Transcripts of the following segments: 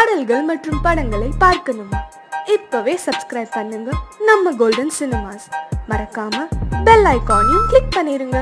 பாடல்கள் மற்றும் படங்களை பார்க்கணுமா இப்பவே சப்ஸ்கிரைப் பண்ணுங்க நம்ம கோல்டன் சினிமாஸ் மறக்காம பெல் ஐகானையும் கிளிக் பண்ணிருங்க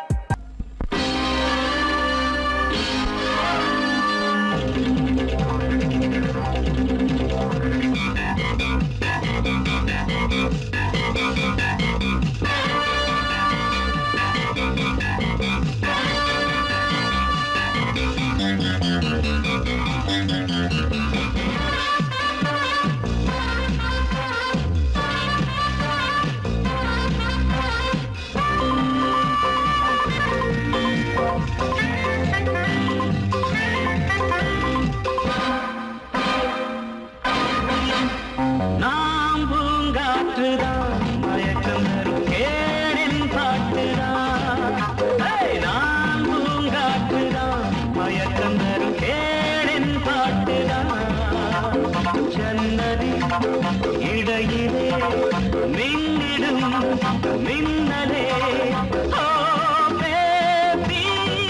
நாம் பூங்காற்றுதான் மயக்கம் தரும் கேடின் பாட்டுதான் ஏய், நாம் பூங்காற்றுதான் மயக்கம் தரும் கேடின் பாட்டுதான் ஜன்னதி இடையிலே மின்னிடும் மின்னலே ஓ பேபி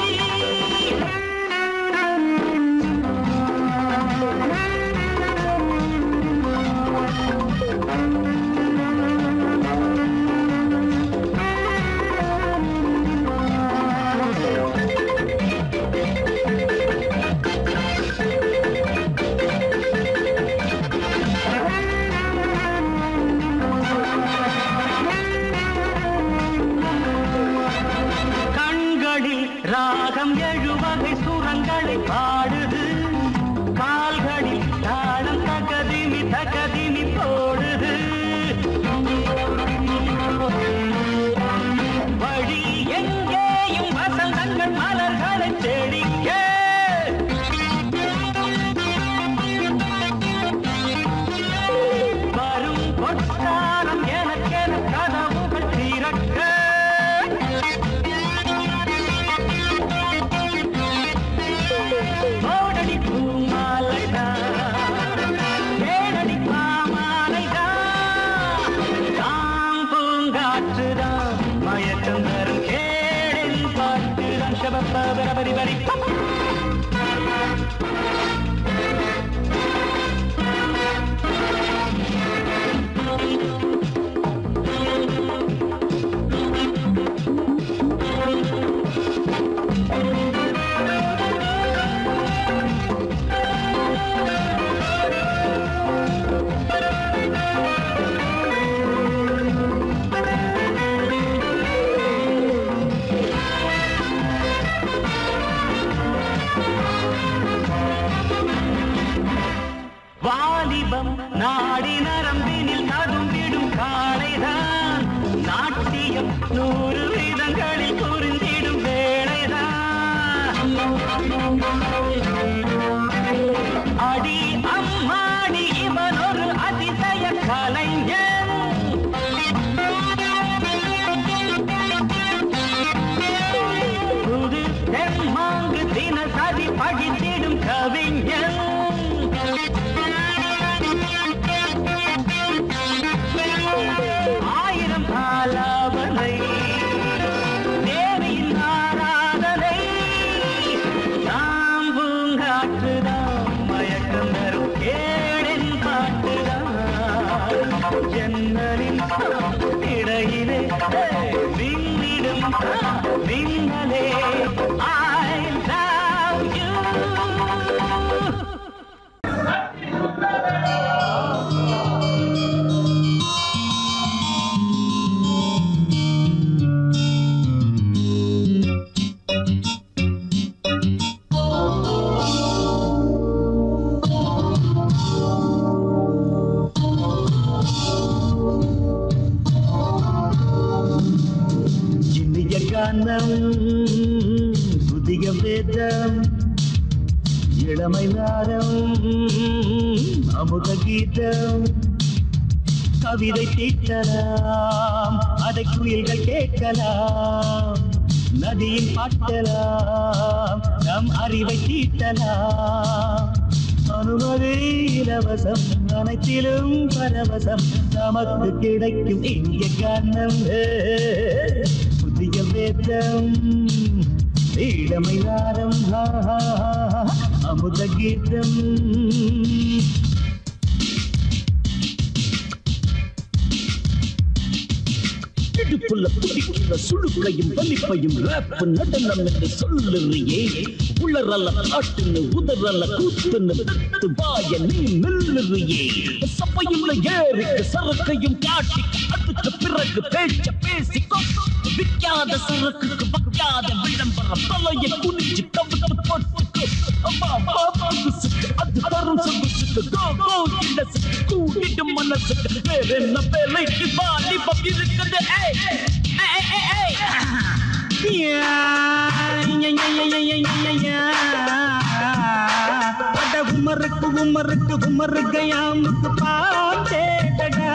கண்களில் ராகம் எழுவகை சுரங்களை பாடுது கால்களில் தாளம் தகதிமி தகதிமி போடுது வழி எங்கேயும் வசந்தங்கள் மலர்களை செடிக்க வரும் பொற்காலம் எனக்கென கதவுகள் திறக்க கோடடி பூமாலைதா ஏழடி பாமாலைதா தாம் பூங்காற்றுதா மயக்கம் தரும் கேடின் பாட்டுதான் ஷபப்ப பரபரி பரி வாலிபம் நாடி நரம்பினில் நதும்பிடும் காளைதான் நாட்டியம் நூறு விதங்களில் புரிந்திடும் வேளைதான் அடி அம்மாடி இவன் ஒரு அதிசய கலைஞன் புது தெம்மாங்கு தினசரி படித்திடும் கவிஞன் ஆயிரம் ஆலாபனை தேவியின் ஆராதனை தாம் பூங்காற்றுதான் மயக்கம் தரும் கேடின் பாட்டுதான் ஜன்னலின் இடையிலே விண்ணிடும் விண்ணலே I love you இனிய கானம் புதிய வேதம் இளமை நாரம் அமுத கீதம் கவிதை தீட்டலாம் அதை குயில்கள் கேட்கலாம் நதியில் பாட்டலாம் நம் அறிவை தீட்டலாம் அனுமதி இலவசம் அனைத்திலும் பரவசம் நமக்கு கிடைக்கும் இந்திய காரணம் புதிய வேதம் இளமை நாரம் அமுத கீதம் இடுப்புல பிடிக்கிற சுழுக்கையும் வலிப்பையும் ரேப் நடனம் என்று சொல்லுறியே உளறல பாட்டுன்னு உதறல கூத்துன்னு தத்து வாய நீ மெல்லுறியே சபையுள்ள ஏறிக்கு சரக்கையும் காட்டி அதுக்கு பிறகு பேச்ச பேசிக்கோ விற்காத சரக்குக்கு வைக்காத விளம்பரம் தலையை குனிஞ்சு கவுத்து போட்டுக்கு அம்மா பாபாசுக்கு அது தரும் சொகுசுக்கு கோ கோ இடசுக்கு கூட்டிடும் மனசுக்கு வேற என்ன வேலைக்கு வாலிபம் இருக்குது ஏய் ஏய் ஏய் ஏய் யா, யா, யா, யா, யா, யா, யா, யா. அட உமருக்கு உமருக்கு உமரு கயாமுக்கு பாட்டேடா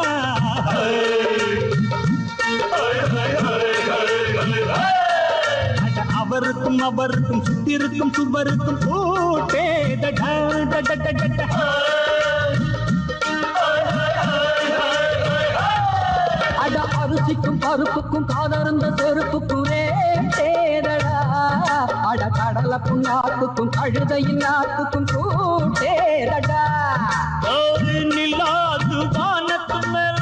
அட அவருக்கும் அவருக்கும் சுத்திருக்கும் சுவருக்கும் போட்டேடா அட அரிசிக்கும் பருப்புக்கும் காதருந்த செருப்புக்கும் தேடடா அட கடல புண்ணாக்குக்கும் கழுதையின் நாக்குக்கும் கூட்டேடடா ஒரு நிலாது வானத்து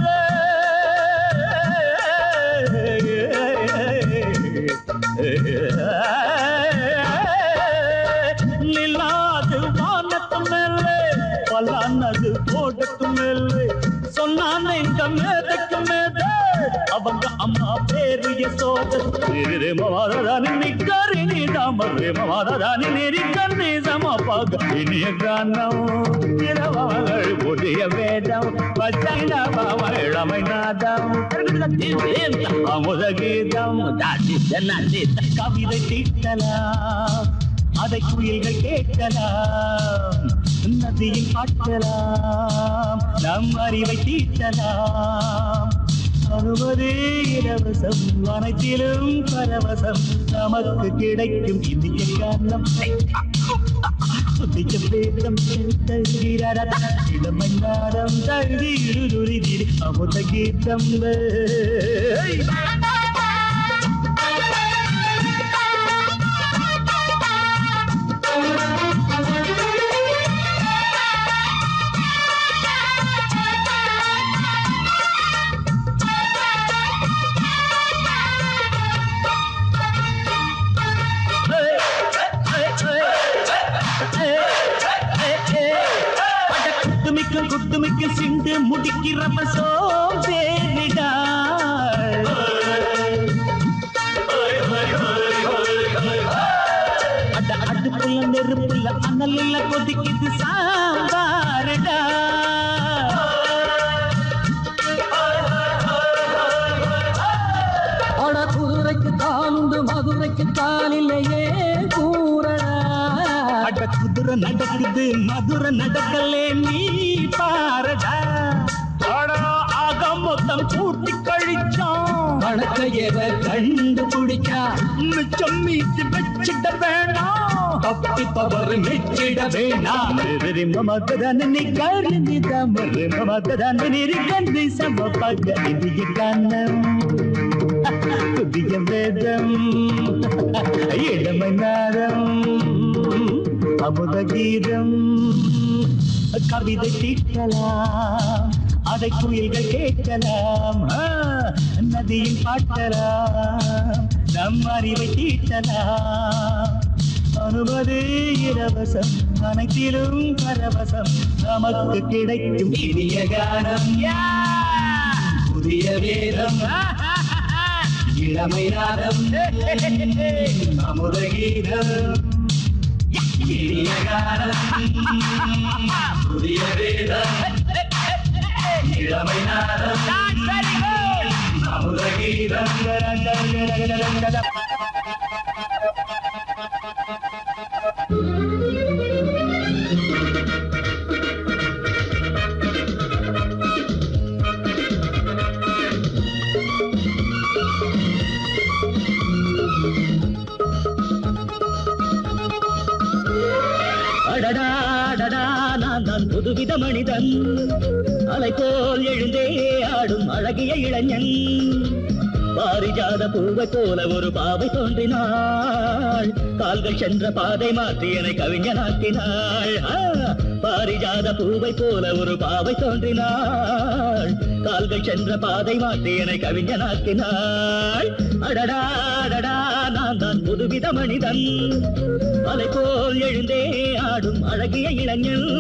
மேலே நிலாது வானத்து மேலே பலானது போடத்து மேலே சொன்னான் எங்க மேதைக்கு மேலே அவங்க அம்மா பேரு யசோத மவாதானி நிக்கரி நீ தாம மவாதானி நெறிக்கண்ணி சமபாக இனிய கானம் இரவங்கள் புதிய வேதம் பச்சைனவ இளமை நாதம் அமுத கீதம் கவிதை தீட்டலாம் அதை குயில்கள் கேட்கலாம் நதியில் காட்டலாம் நம் அறிவை தீட்டலாம் அறுபதே இலவசம் அனைத்திலும் பரவசம் நமக்கு கிடைக்கும் இந்திய காரணம் புதிய வேதம் தருகிறார இளமை நாடம் தருகிறி அமுத கீதம் குட்டுமிக்க குட்டுமிக்க சிந்து முடிக்கிறப்ப சோம்பேறிடா அட அடுப்புல நெருப்புல அனல் இல்ல கொதிக்குது சாம்பாருடா அட குதிரைக்கு காலுண்டு மதுரைக்கு காலிலேயே கூறடா அட குதிரை நடக்குது மதுரை நடக்கலே நீ பாரடா அட ஆக மொத்தம் கூட்டி கழிச்சோம் வணக்கையவ கண்டுபிடிச்சா மிச்சம் மீட்டு வச்சிட வேணாம் தப்பி தவறு மெச்சிட வேணாம் மமதன் நீ கருணி தமரு மமதன் நீரி கண்டு சமபக இந்திய கானம் புதிய வேதம் இளமை நாதம் அமுத கீதம் கவிதை தீட்டலாம் அதை குயில்கள் கேட்கலாம் ஆ, நதியில் பாட்டலாம் நம் அறிவை தீட்டலாம் அனுமதி இலவசம் அனைத்திலும் பரவசம் நமக்கு கிடைக்கும் இனிய கானம் புதிய வேதம் இளமை நாதம் அமுத கீதம் இனிய காலம் புதிய வேதம் இளமை நாதம் அமுத கீதம் அடடா அடடா நான் தான் புதுவித மனிதன் அலை போல் எழுந்தே ஆடும் அழகிய இளைஞன் பாரிஜாத பூவை போல ஒரு பாவை தோன்றினாள் கால்கள் சென்ற பாதை மாற்றி என்னை கவிஞனாக்கினாள் ஆ, பாரிஜாத பூவை போல ஒரு பாவை தோன்றினாள் கால்கள் சென்ற பாதை மாற்றி என்னை கவிஞனாக்கினாள் அடடா அடடா நான் தான் புதுவித மனிதன் அலை போல் எழுந்தே ஆடும் அழகிய இளைஞன்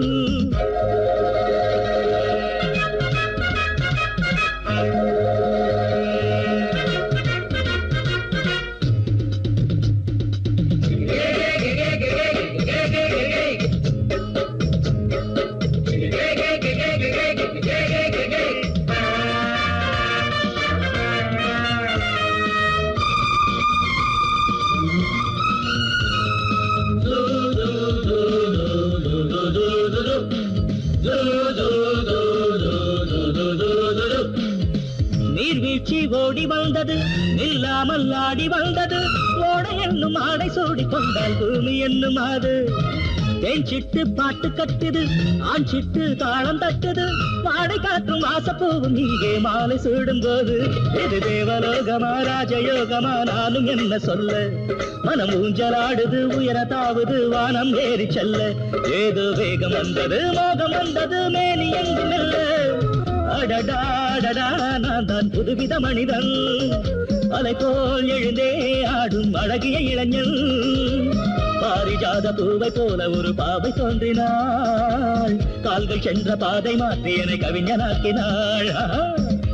நீர்வீழ்ச்சி ஓடி வந்தது நில்லாமல் ஆடி வந்தது ஓடை என்னும் ஆடை சூடி கொண்டால் பூமி என்னும் அது தேன் சிட்டு பாட்டு கட்டுது ஆண் சிட்டு தாளம் தட்டுது வாடை காற்றும் வாசப்பூவும் இங்கே மாலை சூடும் போது இது தேவலோகமா ராஜயோகமா நானும் என்ன சொல்ல மனம் ஊஞ்சலாடுது உயர தாவுது வானம் ஏறி செல்ல ஏதோ வேகம் வந்தது மோகம் வந்தது மேனி எங்கும் இல்ல அடடா அடடா நான் தான் புதுவித மனிதன் அலை போல் எழுந்தே ஆடும் அழகிய இளைஞன் பாரிஜாத பூவை போல ஒரு பாவை தோன்றினாள் கால்கள் சென்ற பாதை மாற்றி என்னை கவிஞனாக்கினாள் ஆஹா.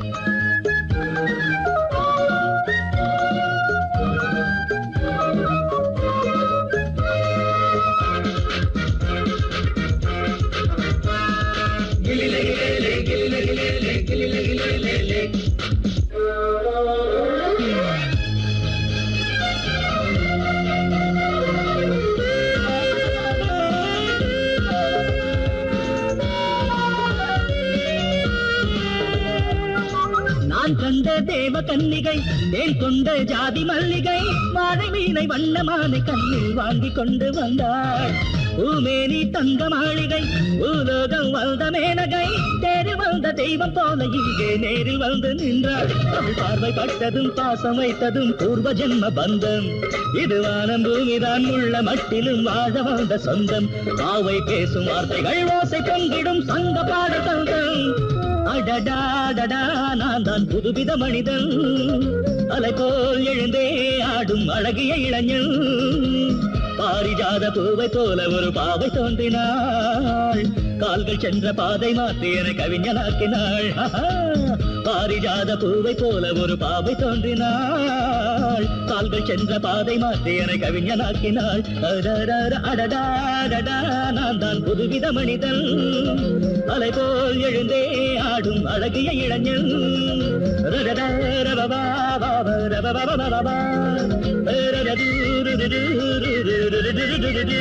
நான் கண்ட தேவ கன்னிகை தேன் கொண்ட ஜாதி மல்லிகை வாழை மீனை வண்ணமானை கண்ணில் வாங்கி கொண்டு வந்தாள் பூமேனி தங்க மாளிகை பூலோகம் வந்த மேனகை தேரு வந்த தெய்வம் போல இங்கே நேரில் வந்து நின்றாள் அவள் பார்வை பட்டதும் பாசம் வைத்ததும் பூர்வ ஜென்ம பந்தம் இது வானம் பூமிதான் உள்ள மட்டிலும் வாழ வந்த சொந்தம் பாவை பேசும் வார்த்தைகள் ஓசை பொங்கிடும் சங்க பாட சொந்தம் அடடாடடா நான் தான் புதுவித மனிதன் அலை போல் எழுந்தே ஆடும் அழகிய இளைஞன் பாரிஜாத பூவை போல ஒரு பாவை தோன்றினாள் கால்கள் சென்ற பாதை மாற்றி என கவிஞனாக்கினாள் ஆஹா. பாரிஜாத பூவை போல ஒரு பாவை தோன்றினாள் கால்கள் சென்ற பாதை மாற்றி என கவிஞனாக்கினாள் அடடட, அடடாடடா நான் தான் புதுவித மனிதன் அலை போல் எழுந்தே ஆடும் அழகிய இளைஞன் ரடடா, ரபபா, பாபா, ரபபா, பாபா, ரடடு, ருடுடு, ருடுடுடுடுடுடுடுடு.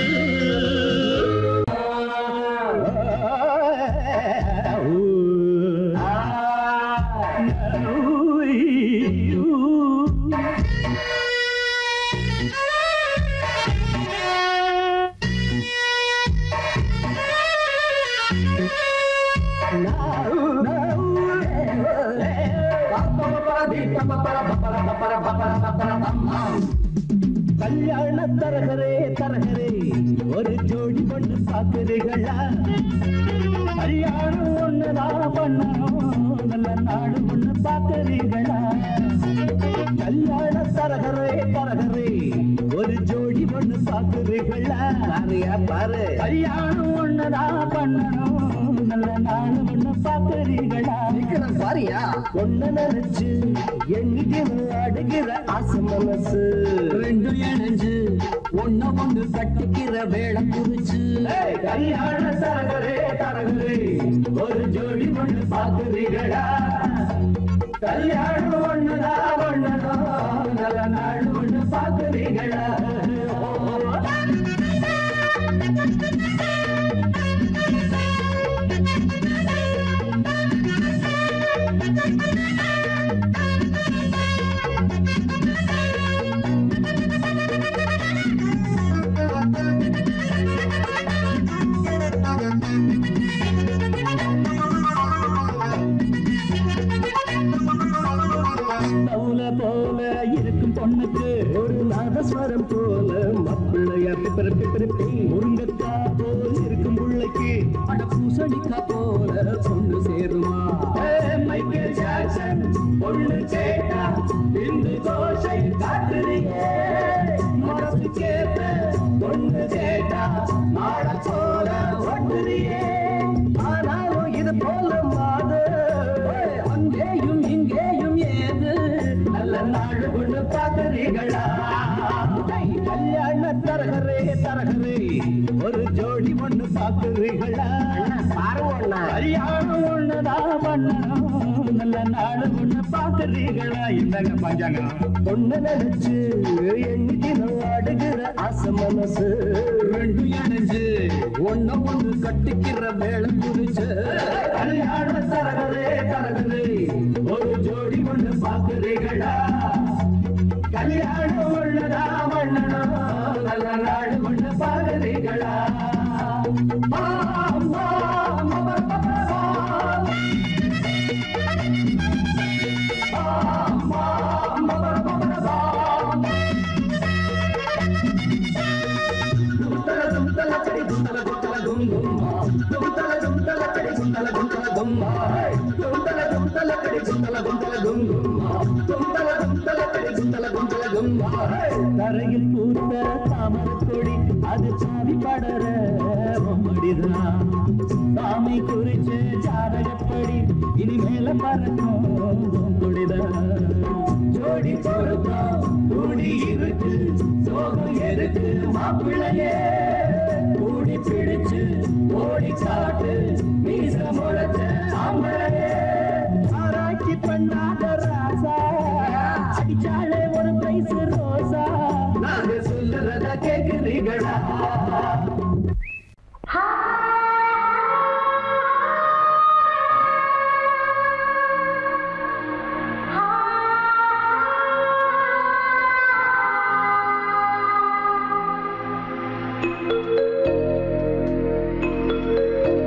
கல்யாண தரகரே தரகரே ஒரு ஜோடி பொண்ணு பாக்குறீங்களா கல்யாணம் ஒண்ணுதான் பண்ணணும் நல்ல நாடு ஒண்ணு பாக்குறீங்களா கல்யாண தரகரே தரகரே ஒரு ஜோடி பொண்ணு பாக்குறீங்களா பாருயா பாரு கல்யாணம் ஒண்ணுதான் பண்ணணும் நல்ல நாடு ஒண்ணு பாக்குறீங்களா பாரியா ஒண்ணு நினைச்சு எண்ணிக்கிற அடுகிற ஆசை மனசு ரெண்டு இணைஞ்சு ஒண்ணு ஒண்ணு கட்டிக்கிற வேலை குறிச்சு கல்யாண தரகரே தரகரே ஒரு ஜோடி ஒண்ணு பாக்குறீங்களா கல்யாணம் ஒண்ணுதா ஒண்ணுதா நல்ல நாள் ஒண்ணு பாக்குறீங்களா பவுல போல இருக்கும் பொண்ணுக்கு ஒரு நாதஸ்வரம் போல மப்பிள்ளையா பிப்பர பிப்பரப்பி முருங்கத்தா போல் இருக்கும் பிள்ளைக்கு பூசணிக்கா போல பொண்ணு சேருமா மைக்கேல் ஜாக்சன் பொண்ணு கேட்டா இந்த கோஷை காட்டுறீங்க மனசு கேட்ட பொண்ணு கேட்டா மாட போல ஒட்டுறியே ஆனாலும் இது போல மாது அங்கேயும் இங்கேயும் ஏது நல்ல நாள் ஒண்ணு பார்க்கறீங்களா கல்யாண தரகரே தரகரே ஒரு ஜோடி ஒண்ணு பார்க்கறீங்களா கல்யாணம் ஒண்ணுதான் பண்ணணும் நல்ல நாள் ஒண்ணு பார்க்கறீங்களா இந்தாங்க பாஞ்சாங்க பொண்ணு நினைச்சு எண்ணி தினம் அடுகிற ஆசை மனசு ரெண்டு இணைஞ்சு ஒண்ணு ஒண்ணு கட்டிக்கிற வேலை குறிச்சு கல்யாண தரகரே தரகரே ஒரு ஜோடி ஒண்ணு பார்க்கறீங்களா கல்யாணம் உள்ளதா மன்னனோ நல்ல நாடு ஒண்ணு பார்க்கறீங்களா தரையில் பூத்த தாமர கொடி அது சாவி படர முடிதான் சாமி குறிச்ச ஜாதகப்படி இனிமேல பறக்கும் கொடிதான் ஜோடி பொருத்தம் கூடி இருக்கு சோகம் எதுக்கு மாப்பிள்ளையே கூடி பிடிச்சு ஓடி காட்டு மீச முளைச்ச ஆம்பளையே ஆராய்ச்சி பண்ணாத ராசா அடிச்சாலே ஒரு பிரைஸ் ரோசா நாங்க சொல்லுறத கேக்குறீங்களா ஆ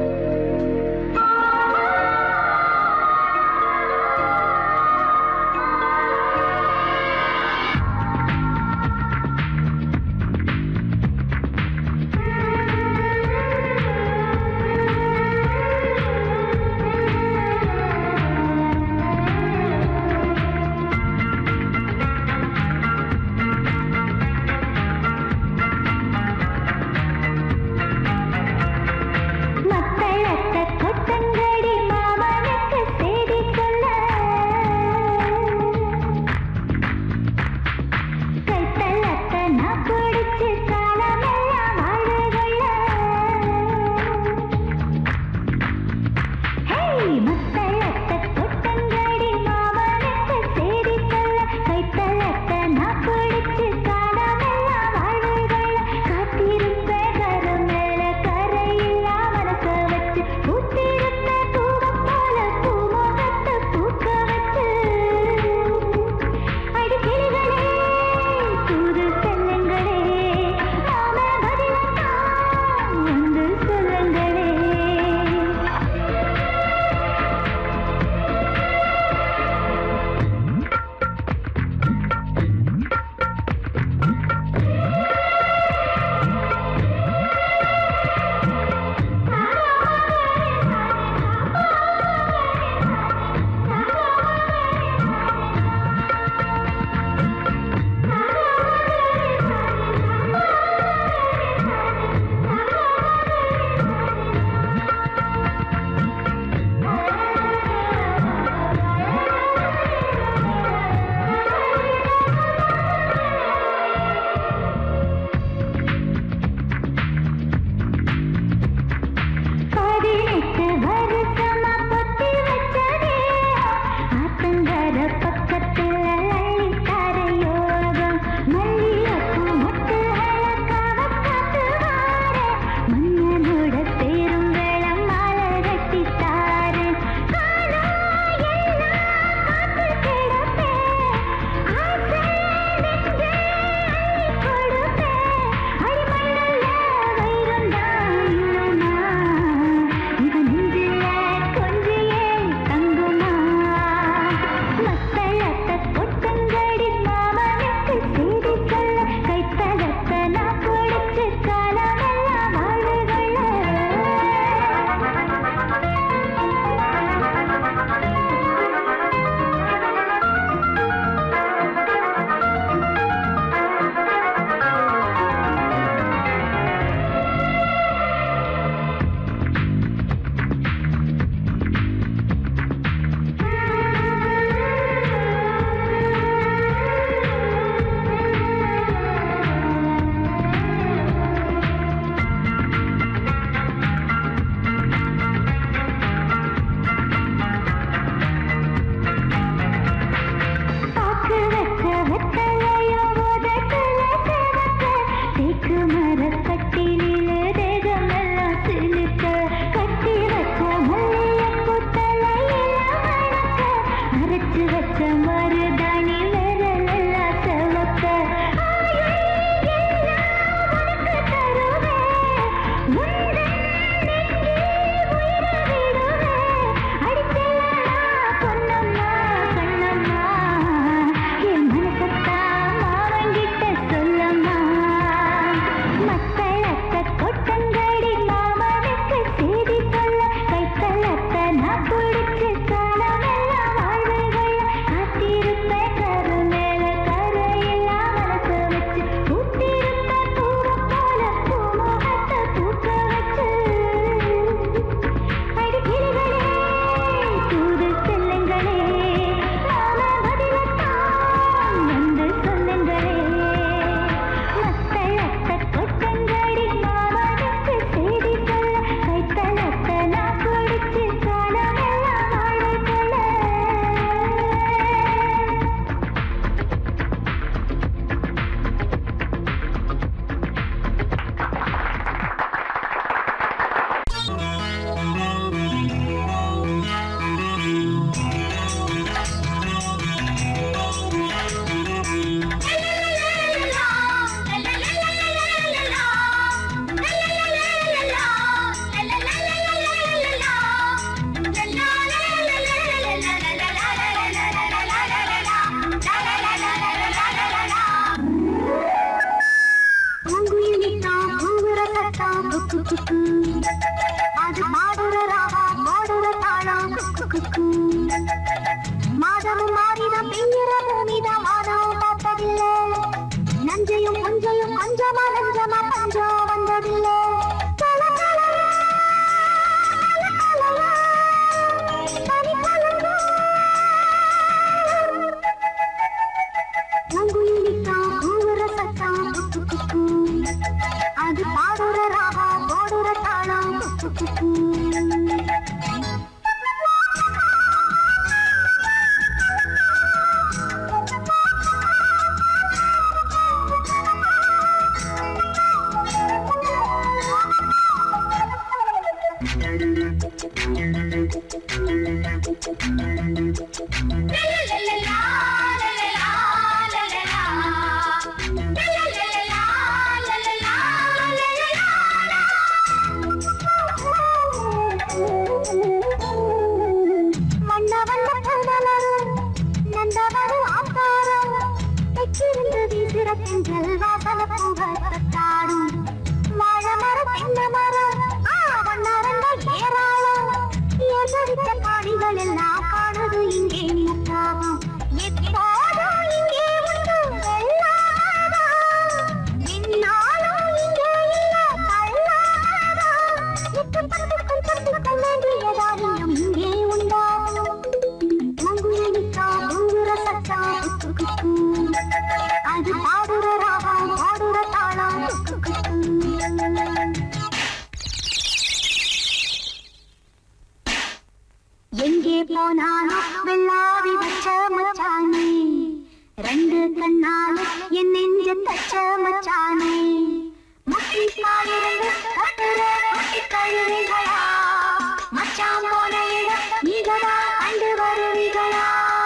பாடிகள் எல்லாம் காணுது இங்கே முத்தாகும் எப்போதும் இங்கே உண்டு வெள்ளாதான் என்னாலும் இங்கே இல்ல தள்ளாதான் எட்டு பத்துக்கும் பத்துக்கும் வேண்டியதாரியம் இங்கே உண்டாகும் பூங்குயிலிக்கா பூங்குற சத்தம் குக்கு குக்கு. அது பாடுற ராகம் பாடுற தாளம் குக்கு குக்கு. எங்கே போனாலும் வெள்ளாவி வச்ச மச்சானே ரெண்டு கண்ணாலும் என் நெஞ்ச தச்ச மச்சானே முட்டி காலிருந்து கட்டுற முட்டி கழுவிகளா மச்சான் போன இடம் நீங்களா கண்டு வருவீங்களா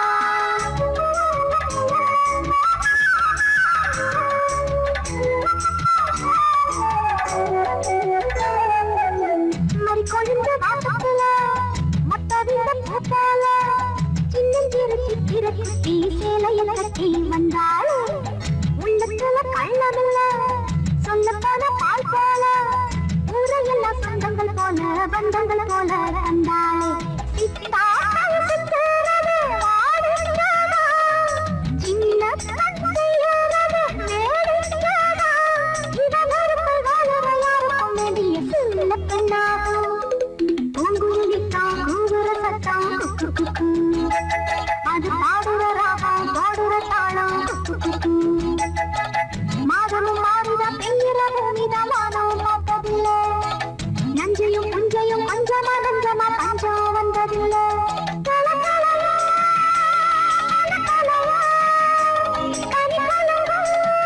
மறிக்கொழுந்த வாசத்துல மத்தவிந்த பூப்பால சின்னஞ்சிறு சித்திர குட்டி சேலையில கட்டி வந்தாள் உள்ளத்துல கள்ளமில்ல சொல்ல போன பால் போல ஊரையெல்லாம் சொந்தங்கள் போல பந்தங்கள் போல கண்டாளே சித்தாக்கள் சித்திரது வாடுங்கடா. சின்ன கண் செய்யறது வேடிக்கைடா. இவன் ஒருத்தன் வாழற யாருக்கும் வேண்டிய சின்ன பெண்ணாகும். பூங்குருவித்தான் கூவுற சத்தம் குக்கு குக்கு. அது பாடுற ராகம் பாடுற தாளம் குக்கு குக்கு. மாதமும் மாறுதா பெய்யுற பூமிதான் வானம் பார்த்ததில்லை நஞ்சையும் புஞ்சையும் பஞ்சமா நஞ்சமா பஞ்சம் வந்ததில்லை கல கலையா, கல கலையா, கனி கலங்கா.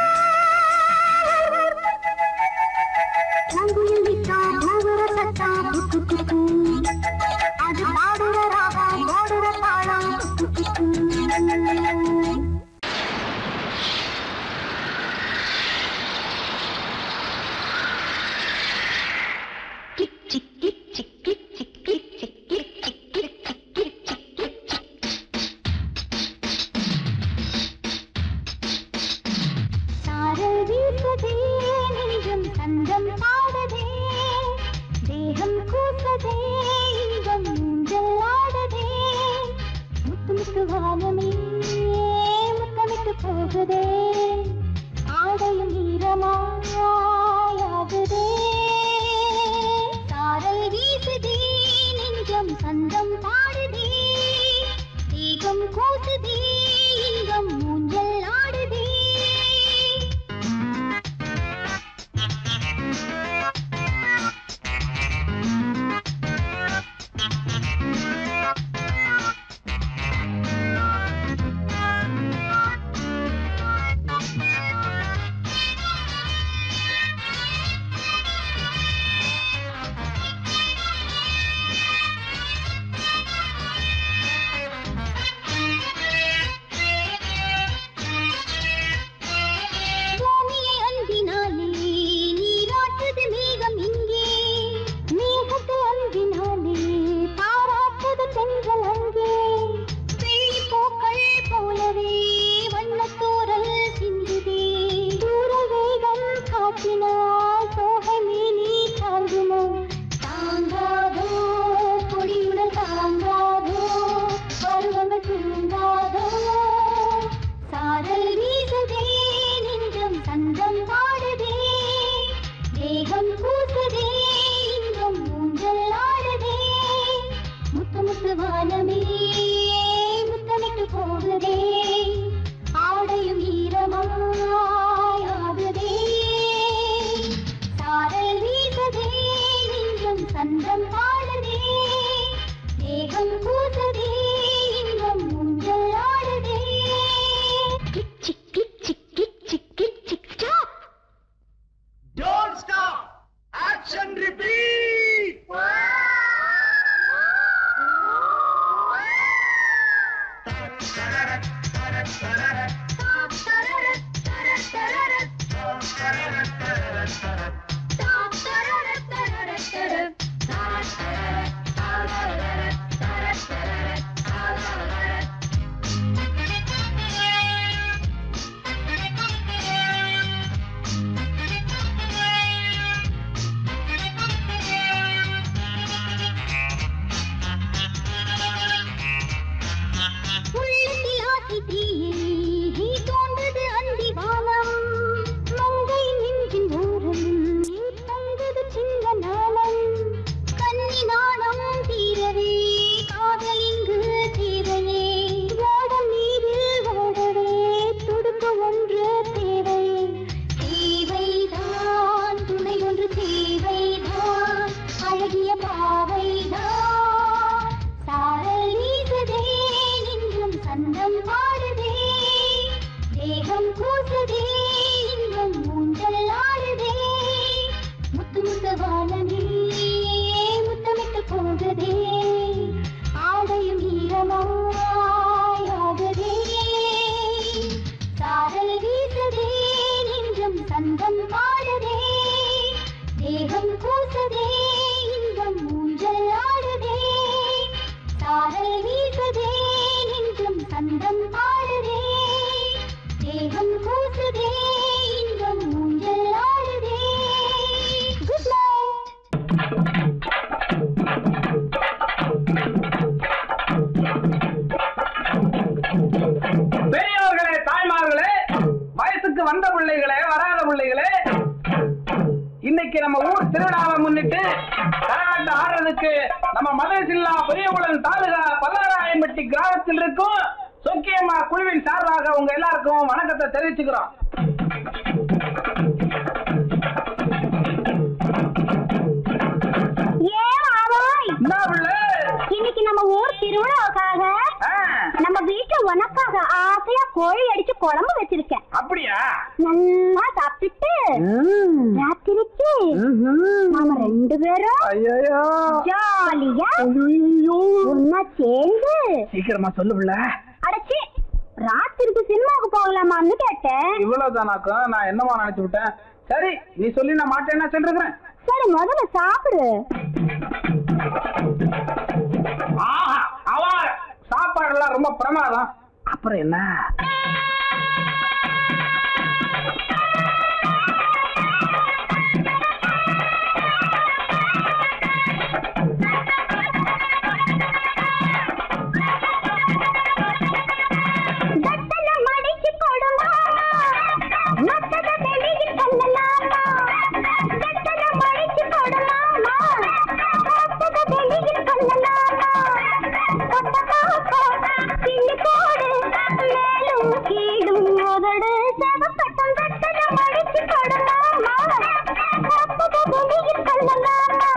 பூங்குயில் விட்டான் பூவுற சத்தம் குக்கு குக்கு. அது பாடுற ராகம் பாடுற தாளம் குக்கு குக்கு. சாரல் வீசுதே நெஞ்சம் சந்தம் பாடுதே தேகம் கூசதே இன்பம் ஊஞ்சல் ஆடுதே முத்து முத்து வானமே முத்தமிட்டு போகுதே ஆடையும் ஈரமாயாகுதே சாரல் வீசுதே நெஞ்சம் சந்தம் பாடுதே தேகம் கூசுதே இன்பம் ஊஞ்சல் ஆடுதே பூமியை அன்பினாலே நீராட்டுது மேகம் இங்கே மேகத்தை அன்பினாலே பாராட்டுது பெண்கள் அங்கே வெள்ளி பூக்கள் போலவே வண்ணத்தூரல் சிந்துதே தூர வேகம் காட்டினால் தோகை மேனி தாங்குமோ தாங்காதோ கொடியுடன் தாங்காதோ பருவங்கள் தூங்காதோ சாரல் வீசுதே நெஞ்சம் சந்தம் பாடுதே தேகம் கூசுதே இன்பம் ஊஞ்சல் ஆடுதே முத்து முத்து வானமே முத்தமிட்டு போகுதே ஆடையும் ஈரமாயாகுதே சாரல் வீசுதே நெஞ்சம் சந்தம் பாடுதே தேகம் கூசுதே இன்பம் ஊஞ்சல் ஆடுதே கிச் சிக் கிச் சிக் கிச் சிக் கிச் சிக் stop Don't stop! Action repeat! வந்ததுக்கு நம்ம மதேசில்லா பெரியகுளம் தாலுகா பல்லாராயம்பட்டி கிராமத்தில் இருக்கும் சொக்கியம்மா குழுவின் சார்பாக உங்க எல்லாருக்கும் வணக்கத்தை தெரிவிச்சுக்கிறோம் ஏன் ஆவாய் என்ன பிள்ளை? இன்னைக்கு நம்ம ஊர் திருவிழாவுக்காக ஆ, நம்ம வீட்டுல உனக்காக ஆசையா கோழி அடிச்சு குழம்பு வச்சிருக்கேன் அப்படியா நல்லா சாப்பிட்டுட்டு ராத்திரிக்கு நாம ரெண்டு பேரும் ஐயோ ஜாலியா ஒன்னா சேர்ந்து சீக்கிரமா சொல்லு பிள்ளை அடைச்சி ராத்திரிக்கு சினிமாவுக்கு போகலாமான்னு கேட்டேன் இவ்வளவுதானாக்கும் நான் என்னவா நினைச்சு விட்டேன் சரி நீ சொல்லி நான் மாட்டேன்னா சென்றிருக்கிறேன் சரி முதல்ல சாப்பிடு ஆஹா அவ சாப்பாடுலாம் ரொம்ப பிரமாதம் அப்புறம் என்ன தட்டல மடிச்சு கொடுமா மத்தத வெளியில் சொல்லலாமா தட்டல மடிச்சு கொடுமாமா மத்தத வெளியில் சொல்லலாமா கொட்ட பாப்பா கிள்ளி போடு மேலும் கீழும் உதடு செவப்பட்டம் தட்டல மடிச்சு கொடுமாமா மத்தத வெளியில் சொல்லலாமா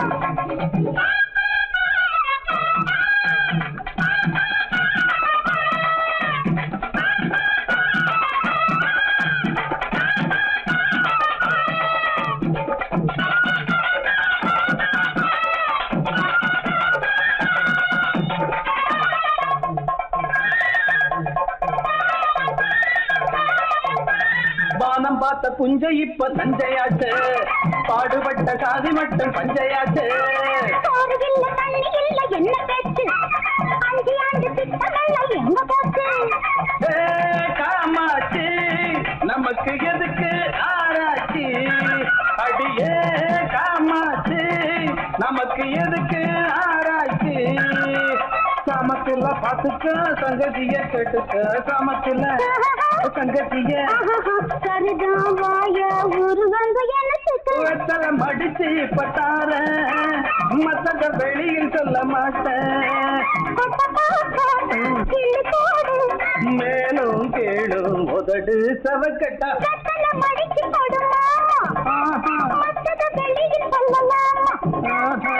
வானம் பார்த்த புஞ்சை இப்ப தஞ்சையாச்சு பாடுபட்ட சாதி மட்டும் பஞ்சையாச்சு சோறு இல்ல தண்ணி இல்ல என்ன பேச்சு அஞ்சு ஆண்டு திட்டங்கள் எங்க போச்சு ஏ, காமாட்சி நமக்கு எதுக்கு ஆராய்ச்சி அடியே காமாட்சி நமக்கு எதுக்கு ஆராய்ச்சி சமத்துல பாத்துக்க சங்கதிய கேட்டுக்க சமத்துல சங்கதிய சரிதான் வாய உருவங்க எனக்கு வெத்தலம் அடிச்சு இப்ப தாரேன் மத்தத வெளியில் சொல்ல மாட்டேன் கொட்ட பாப்பா கிள்ளி போடு மேலும் கேளும் உதடு சவக்கட்டா கட்டல மடிச்சு போடுமா ஆஹா, மத்தத வெளியில் சொல்லலாமா ஆஹா.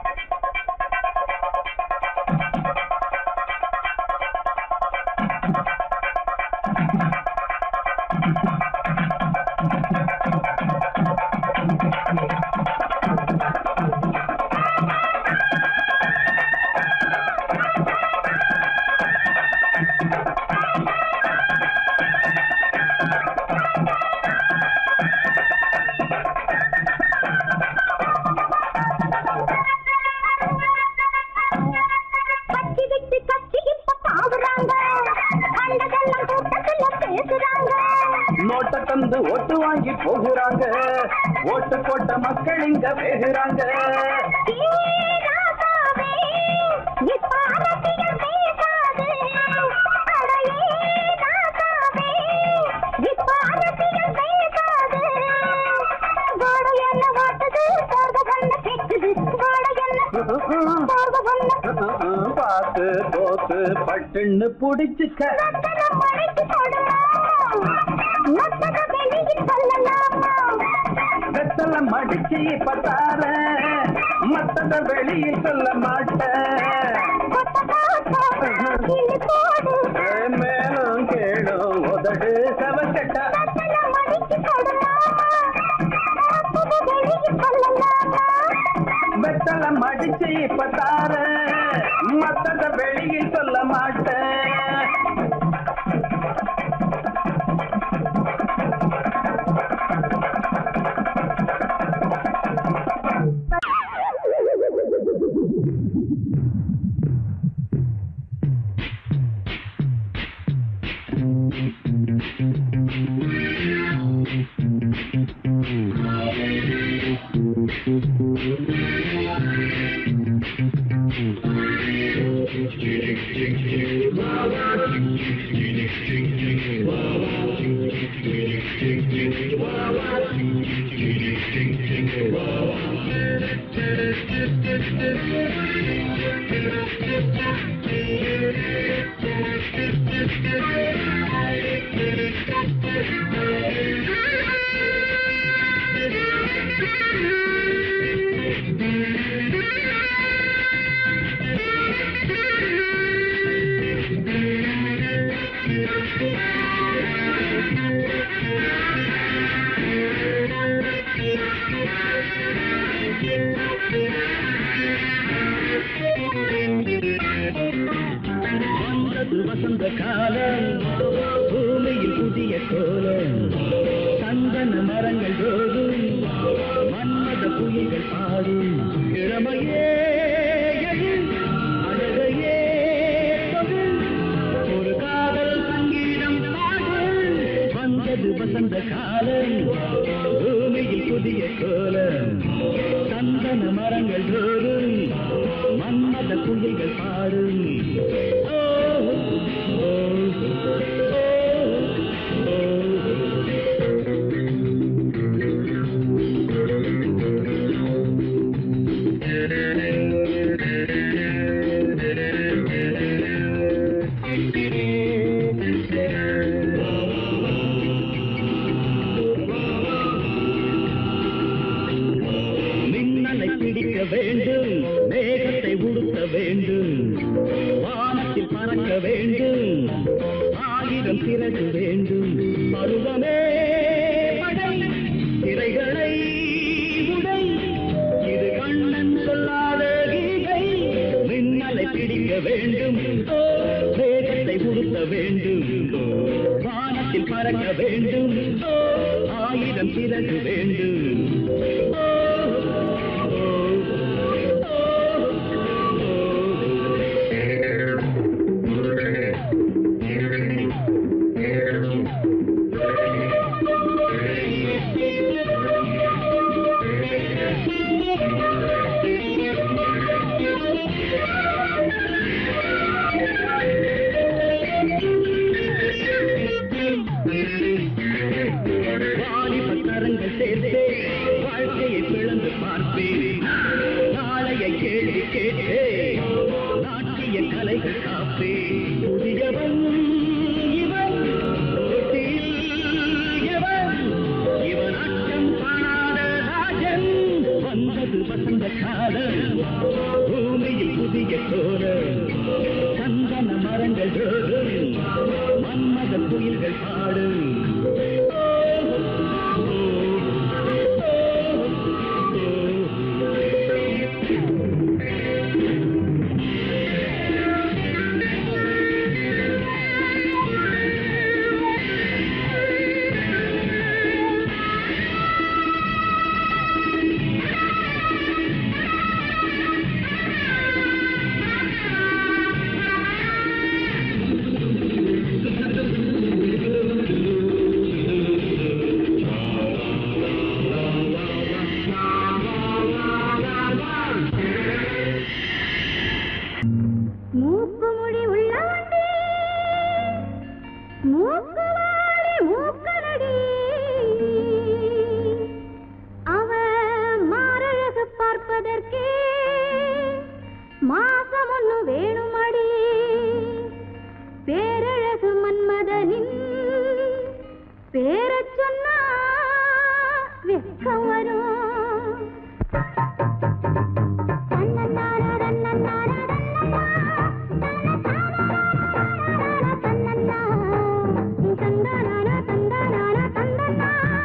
கட்சி விட்டு கட்சி இப்ப தாவுறாங்க கண்டதெல்லாம் கூட்டத்துல பேசுறாங்க நோட்டை தந்து ஓட்டு வாங்கி போகிறாங்க ஓட்டு போட்ட மக்கள் இங்க வேகுறாங்க ஏராசாவே, இப்ப அரசியல் பேசாது. அட ஏராசாவே, இப்ப அரசியல் பேசாது. வாடை என்ன வாட்டுது, போர்வ பண்ண கேக்குது. வாடை என்ன போர்வ பண்ண பார்த்து போத்து பட்டுன்னு புடிச்சுக்க ரத்தனம் மறைத்து கொடுமா. மத்தத வெளியில் சொல்லலாமா வெத்தலம் அடிச்சு இப்ப தாரேன் மத்தத வெளியில் சொல்ல மாட்டேன் கொட்ட பாப்பா கிள்ளி போடு ஏ, மேலும் கேளும் உதடு சவக்கட்டா ரத்தனம் மடிச்சு கொடுமா மத்தத வெளியில் சொல்லலாமா வெத்தலம் அடிச்சு இப்ப தாரேன் மத்தத வெளியில் சொல்ல மாட்டேன் Thank you. வந்தது வசந்த காலம் பூமியில் புதிய கோலம் சந்தன மரங்கள் தோறும் மன்மத புயல்கள் பாடும் இளமையே எது, அழகையே தொடு, ஒரு காதல் சங்கீதம் பாடு வந்தது வசந்த காலம் பூமியில் புதிய கோலம் சந்தன மரங்கள் தோறும் மன்மத புயல்கள் பாடும் ஓ, ஓ, ஓ, ஓ. மின்னலை பிடிக்க வேண்டும் மேகத்தை உடுத்த வேண்டும் வானத்தில் பறக்க வேண்டும் ஆயிரம் சிறகு வேண்டும் பருவமே படை திரைகளை உடை இது கண்ணன் சொல்லாத கீதை மின்னலை பிடிக்க வேண்டும் ஓ, மேகத்தை உடுத்த வேண்டும் வானத்தில் பறக்க வேண்டும் ஓ, ஆயிரம் சிறகு வேண்டும் ஓ, ஓ, ஓ, வாலிப கரங்கள் சேர்த்தே வாழ்க்கையை பிளந்து பார்ப்பேன் நாளைய கேள்வி கேட்டே நாட்டிய கலைகள் காப்பே புதியவன் இவன் போட்டியில் எவன் இவன் அச்சம் காணாத ராஜன் வந்தது வசந்த காலம் பூமியில் புதிய கோலம் சந்தன மரங்கள் தோறும் மன்மத புயல்கள் பாடும் மூக்கு முடி உள்ளாண்டி மூக்கு வாடி மூக்கரடி அவ மாரழகு பார்ப்பதற்கே மாசம் ஒண்ணு வேணுமடி பேரழகு மன்மதனின் பேரச் சொன்னா வெக்கம் வரும் தன்னன்னார தன்னன்னார தன்னன்னா தந்தனான தந்தனான தந்தன்னா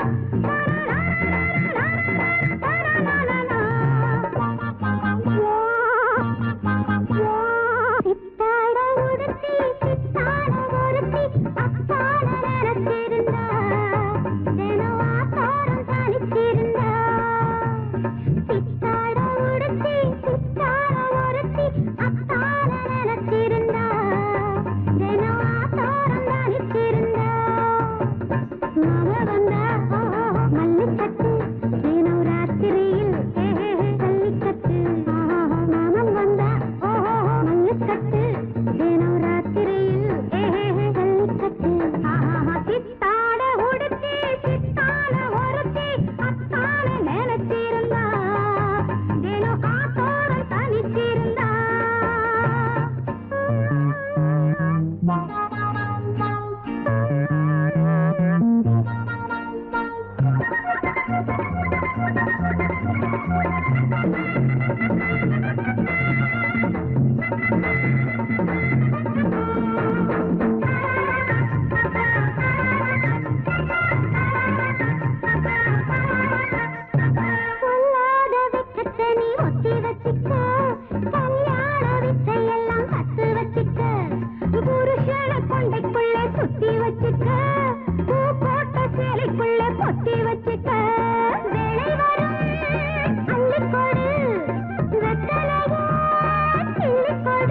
சித்தாட உடுத்தி சித்தாட ஒருத்தி அப்பாட நிறத்திருந்தா தினம் ஆத்தாரம் தனித்திருந்தா சித்தாட உடுத்தி சித்தாட ஒருத்தி அப்பாட நிறத்திருந்தா தினம் ஆத்தாரம் தனித்திருந்தா மாம வந்தா மல்லிப்பட்டு தினம் ராத்திரியில் கல்லிக்கட்டு மாமன் வந்தா மல்லிக்கட்டு தினம் ராத்திரியில் கல்லிக்கட்டு சித்தாட உடுத்தி சித்தான ஒருத்தி அத்தான நினைச்சிருந்தா தினம் ஆத்தோரம் தனிச்சிருந்தா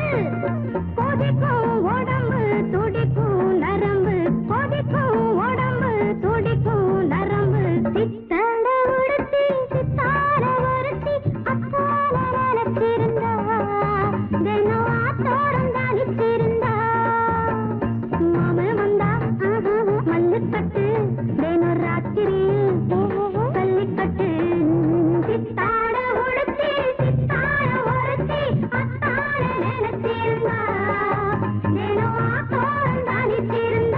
கொதிக்கும் உடம்பு துடிக்கும் நரம்பு கொதிக்கும் உடம்பு துடிக்கும் நரம்பு சித்தட உடுத்தி சித்தார ஒருத்தி அத்தால நினைச்சிருந்தா தினம் ஆத்தோரம் தாளிச்சிருந்தா மாம வந்தா ஆஹா, மல்லுக்கட்டு தினம் ராத்திரியில் பள்ளிக்கட்டு சித்தாட உடுத்தி சித்தார ஒருத்தி அத்தால நினைச்சிருந்தா தினம் ஆத்தோரம் தாளிச்சிருந்தா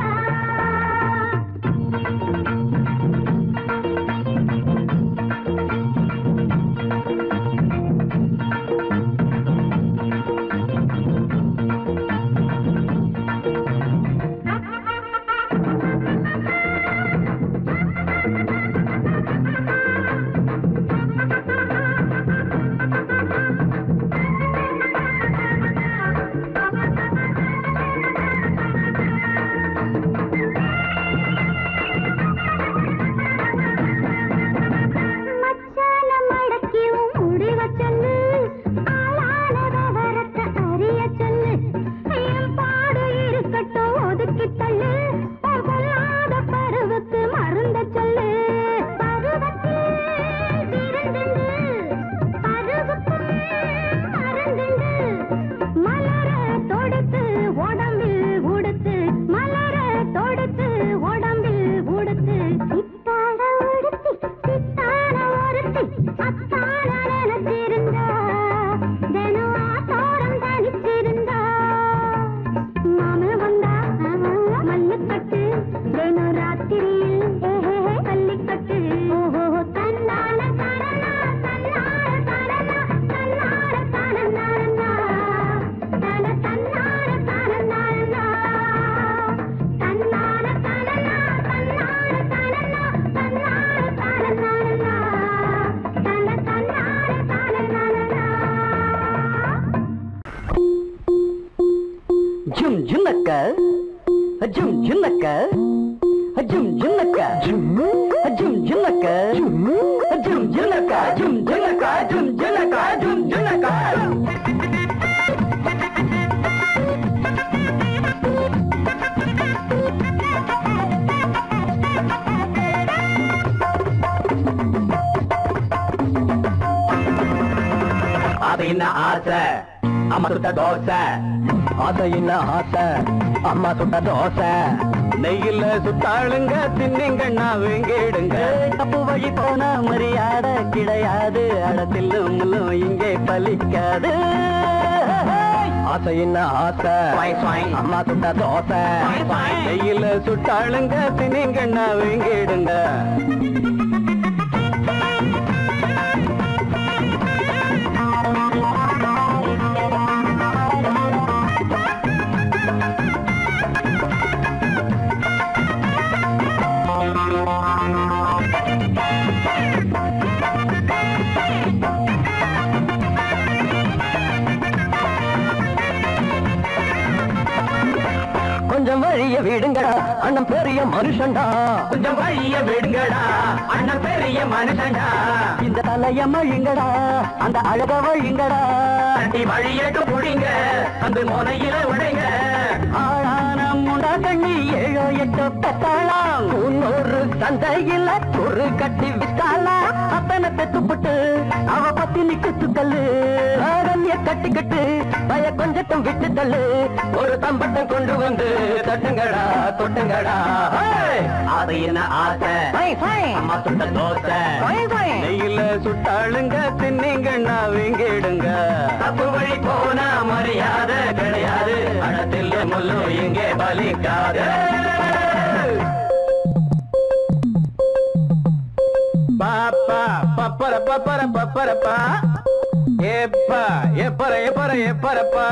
மச்சான மடக்கியும் முடிவ சொல்லு ஆளான விவரத்தை அறிய சொல்லு என் பாடு இருக்கட்டும் ஒதுக்கி தள்ளு உன் பொல்லாத பருவுக்கு மருந்த சொல்லு பருவத்தில் திருந்துண்டு பருவுக்கும் மருந்துண்டு மலர தொடுத்து உடம்பில் உடுத்து மலர தொடுத்து உடம்பில் உடுத்து சித்தாட உடுத்தி சித்தாட ஒருத்தி அத்தான நினைச்சிருந்தா தினம் ஆத்தோரம் தனிச்சிருந்தா மாம வந்தா மல்லுக்கட்டு தினம் ராத்திரியில் பள்ளிக்கட்டு ஓஹோ தன்னால தரனா தன்னால தரனா தன்னால தரனா தன தன்னால தரனா தன்னால தரனா தன்னால தரனா தன்னால தரனா தன தன்னால தரனா ஜும் ஜுன்னக்க ஜும் ஜுன்னக்க ஜும் ஜுன்னக்க ஜும் ஜும் ஜுன்னக்க ஜும் ஜுன்னக்க ஜும் ஜுன்னக்க ஜும் ஜுன்னக்க ஜும் ஜுன்னக்க அது என்ன ஆசை அம்மா சுட்ட தோசை அது என்ன ஆசை அம்மா சுட்ட தோசை நெய்யில சுட்டாளுங்க தின்னிங்கண்ணா வெங்கிடுங்க தப்பு வழி போன மரியாதை கிடையாது அடத்தில்லும் முள்ளும் இங்கே பலிக்காது ஆசை என்ன ஆசை அம்மா சுட்ட தோசை நெய்யில சுட்டாளுங்க தின்னிங்கண்ணா வெங்கிடுங்க கொஞ்சம் வழிய விடுங்கடா அண்ணன் பெரிய மனுஷன்டா கொஞ்சம் வழிய விடுங்கடா அண்ணன் பெரிய மனுஷன்டா இந்த தலைய மழிங்கடா அந்த அழக வழிங்கடா தட்டி வழியட்டு புடிங்க அந்த முனையில உடைங்க ஆளான முண்டா கண்ணி ஏழோ எட்டோ பெத்தாளாம் முன்னூறு சந்தையில ஒரு கட்டி வித்தாளா அத்தனை பெத்துப்பட்டு அவ பத்தி நிக்கு சுத்தல்லு ஆரண்ய கட்டிக்கிட்டு பய கொஞ்சட்டும் விட்டு தள்ளு ஒரு தம்பட்டம் கொண்டு வந்து தட்டுங்கடா தொட்டுங்கடா ஹேய்! அது என்ன ஆசை அம்மா சுட்ட தோசை நெய்யில சுட்டாளுங்க தின்னிங்கண்ணா வீங்கிடுங்க தப்பு வழி போனா மரியாதை கிடையாது அடத்தில் முள்ளு இங்கே பலிக்காது பாப்பா பப்பர பப்பர பப்பரப்பா ஏப்பா எப்பர எப்பர எப்பரப்பா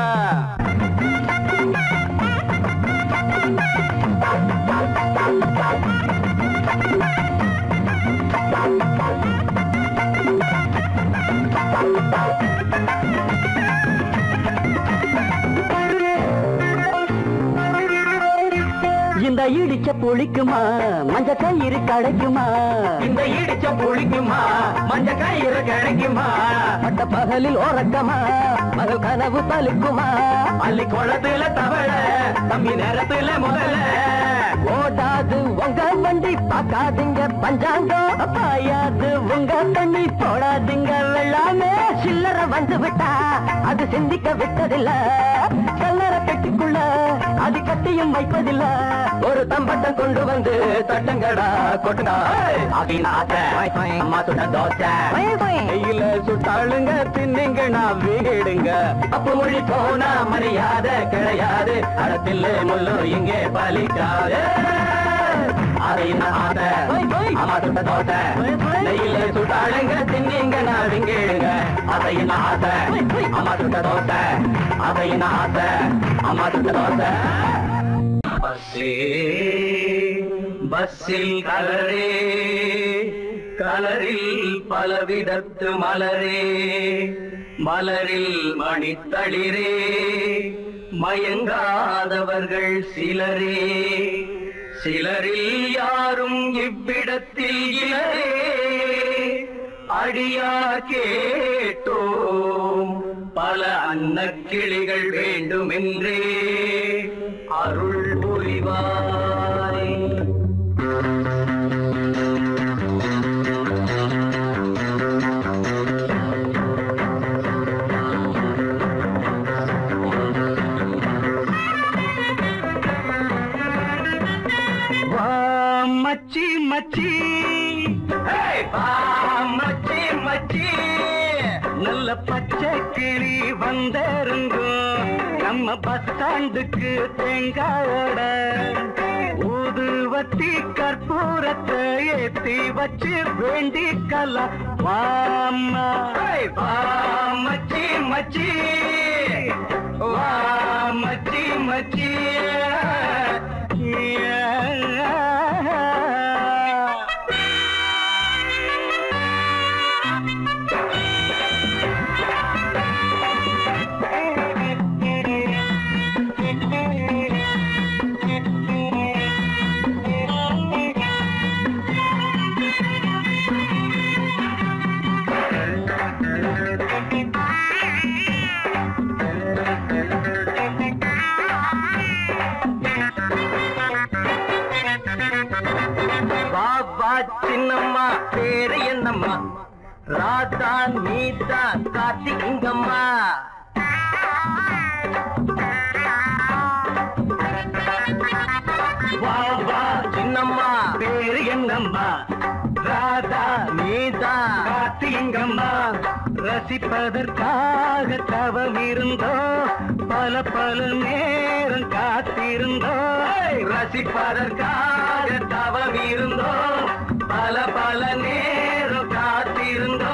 இந்த இடிச்ச புளிக்குமா மஞ்ச கயிறு கிடைக்குமா இந்த இடிச்ச புளிக்குமா மஞ்ச கயிறு கிடைக்குமா பட்ட பகலில் ஓரக்கமா மகள் கனவு பலிக்குமா அள்ளி குளத்துல தவள தம்பி நேரத்துல முதல்ல ஓடாது உங்க வண்டி பார்க்காதீங்க பஞ்சாங்கம் பாயாது உங்க தண்ணி போடாதீங்க வெள்ளாமே சில்லற வந்து விட்டா அது சிந்திக்க விட்டதில்ல கல்லற பெட்டிக்குள்ள அது கட்டியும் வைப்பதில்ல ஒரு தம்பட்டம் கொண்டு வந்து தட்டங்கடா கொட்டுடா அகிநாத அம்மா சுட்ட தோசை கையில சுட்டாளுங்க தின்னுங்க நான் வீடுங்க அப்பு மொழி போனா மரியாதை கிடையாது அடத்தில் முள்ளு இங்கே பலிக்காது அகிநாத அம்மா சுட்ட தோசை நெய்யில சுட்டாளுங்க தின்னிங்க நான் விங்கேடுங்க அதையின் ஆசை அம்மா சுட்ட தோசை அதையின் ஆசை அம்மா சுட்ட தோசை பஸ்ஸே பஸ்ஸில் கலரே கலரில் பலவிதத்து மலரே மலரில் மணித்தளிரே மயங்காதவர்கள் சிலரே சிலரில் யாரும் இவ்விடத்தில் இலரே அடியா கேட்டோம் பல அன்னக்கிளிகள் வேண்டுமென்றே அருள் புரிவாய் வா மச்சி மச்சி ஏய், வா, மச்சி மச்சி நல்ல பச்சை கிளி வந்திருங்க நம்ம பஸ் ஸ்டாண்டுக்கு தேங்காயோட ஊதுவத்தி கற்பூரத்தை ஏத்தி வச்சு வேண்டிக்கலாம் வாம்மா ஏய், வா, மச்சி மச்சி வா மச்சி மச்சி வா வா சின்னம்மா பேரு என்னம்மா ராதா நீதா காத்தி இங்கம்மா வா வா சின்னம்மா பேரு என்னம்மா ராதா நீதா காத்தி இங்கம்மா ரசிப்பதற்காக தவம் இருந்தோ பல பல நேரம் காத்திருந்தோ ரசிப்பதற்காக தவம் இருந்தோ பல பல நேரம் காத்திருந்தோ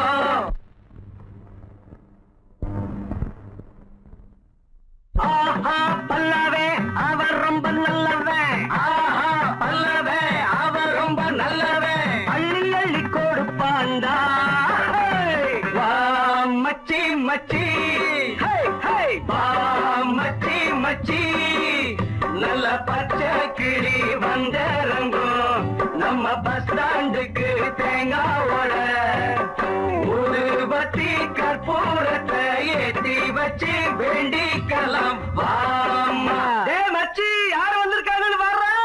ஆஹா பல்லவே அவர் ரொம்ப நல்லவன் ஆஹா பல்லவே அவர் ரொம்ப நல்லவே அள்ளி அள்ளி கொடுப்பாண்டா வா மச்சி மச்சி ஹே, ஹே. வா மச்சி மச்சி நல்ல பச்சை கிளி வந்திறங்கும் நம்ம பஸ் ஸ்டாண்டுக்கு தேங்காவோட ஊதுபத்தி கற்பூரத்தை ஏத்தி வச்சு வேண்டிக்கலாம் வாமா டே மச்சி யார் வந்திருக்காங்கன்னு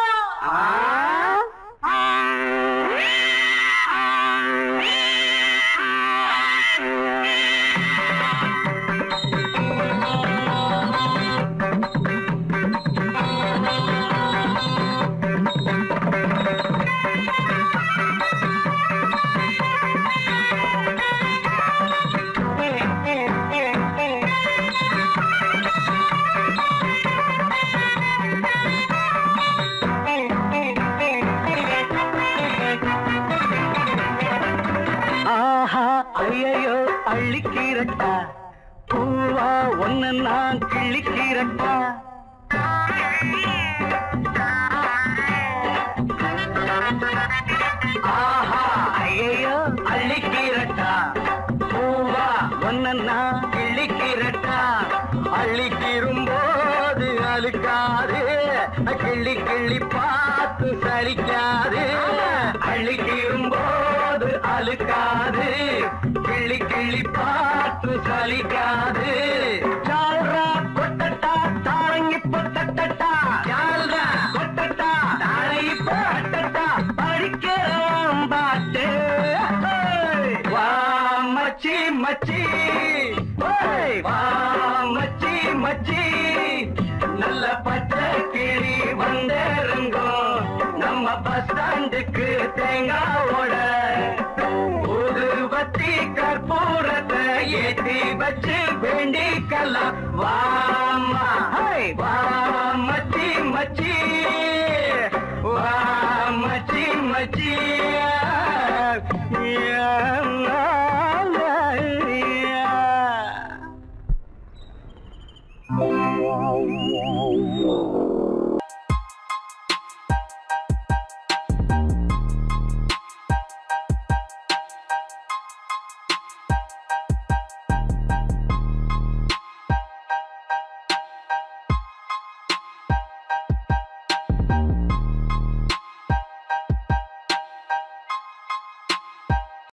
ஆஹா ஐயையோ அள்ளிக்கிறட்டா பூவா ஒன்னு நான் கிள்ளிக்கிறட்டா ஆஹா ஐயையோ அள்ளிக்கிறட்டா பூவா ஒன்னு நான் கிள்ளிக்கிறட்டா அள்ளிக்கிரும்போது அழுக்காது கிள்ளி கிள்ளி பார்த்து சலிக்காது அள்ளி போது அழுக்காது கிள்ளி கிள்ளி பார்த்து சலிக்காது சால்ரா கொட்டட்டா தாரங்கி பொட்டட்டா சால்ரா கொட்டட்டா தாரங்கி பொட்டட்டா படிக்கிறோம் பாட்டு வா மச்சி மச்சி ஓய், வா மச்சி மச்சி நல்ல பச்சை கிளி வந்திருங்கோ நம்ம பஸ் ஸ்டாண்டுக்கு தேங்காவோட ஊதுபத்தி கற்பூரத்தை ஏத்தி வச்சு வேண்டிக்கலாம் வாமா ஹை, வா மச்சி மச்சி வா மச்சி மச்சி Yeah.